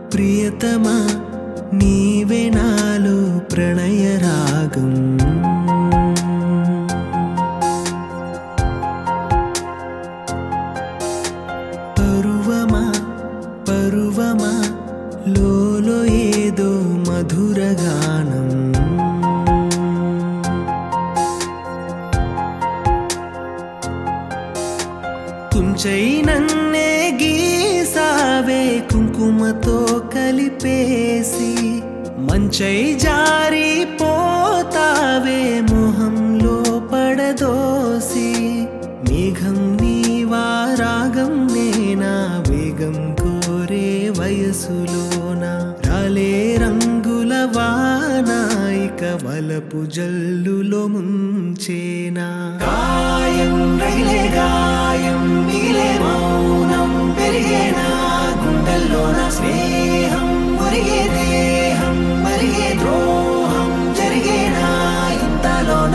ప్రియతమా నీవే నాలో ప్రణయ రాగం పరువమా పరువమా లోలో ఏదో మధుర గానం కుంచై నన్నే గీసావే కుంకుమతో కలిపేసి మంచై జారిపోతావే మొహంలో పడదోసి మేఘం నీవా రాగం నేనా వేగం కోరే వయసులోన రాలే రంగుల వానాయిక వలపు జల్లులో ముంచేనా గాయం రగిలే గాయం మిగిలే మౌనం పెరిగేనా గుండెల్లోన స్నేహం మురిగే దేహం మరిగే ద్రోహం జరిగేనా ఇంతలోన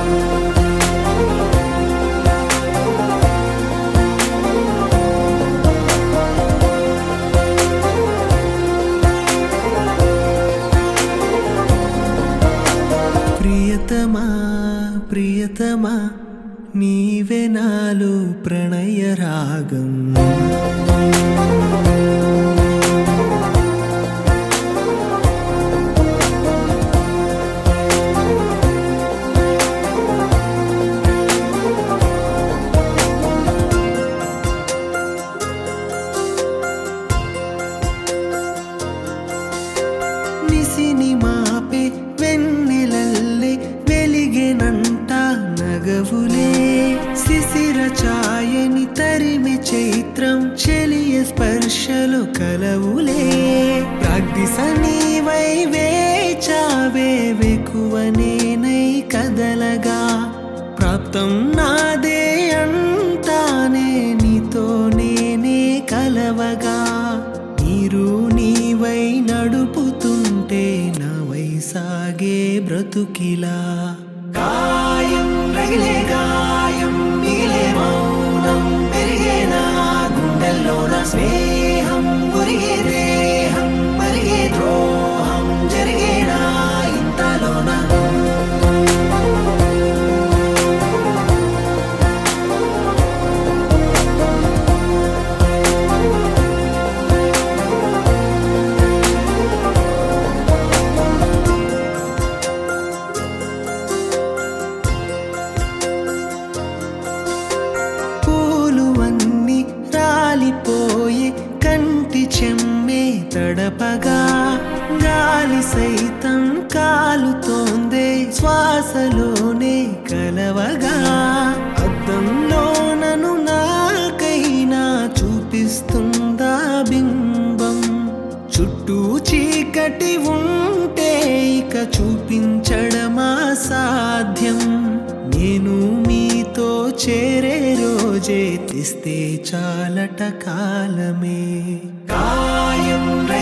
ప్రియతమా ప్రియతమా నీవే నాలో ప్రణయ రాగం నిసిని మాపే వెన్నెలల్లే వెలిగెనంట నగవులే శిశిర ఛాయని తరిమె చైత్రం చెలియ స్పర్శలు కలవులే ప్రాగ్దిశ నీవై వేచావే వెకువనేనై కదలగా ప్రాప్తం నాదే అంటానే నీతో నేనే కలవగా నీరు నీవై నడుపుతుంటే నా వైసాగే బ్రతుకిలా గాయం రగిలే గాయం మిగిలే మౌనం పెరిగేనా గుండెల్లోన స్నేహం మురిగే దేహం మరిగే ద్రోహం జరిగేనా ఇంతలోన పూలు అన్ని రాలిపోయి కంటి చెమ్మే తడపగా గాలి సైతం కాలుతోందే శ్వాసలోనే కలవగా అద్దంలో నన్ను నాకైనా చూపిస్తుందా బింబం చుట్టూ చీకటి ఉంటే ఇక చూపించడమా సాధ్యం నేను మీతో చేరే రోజే తెస్తే చాలట కాలమే గాయం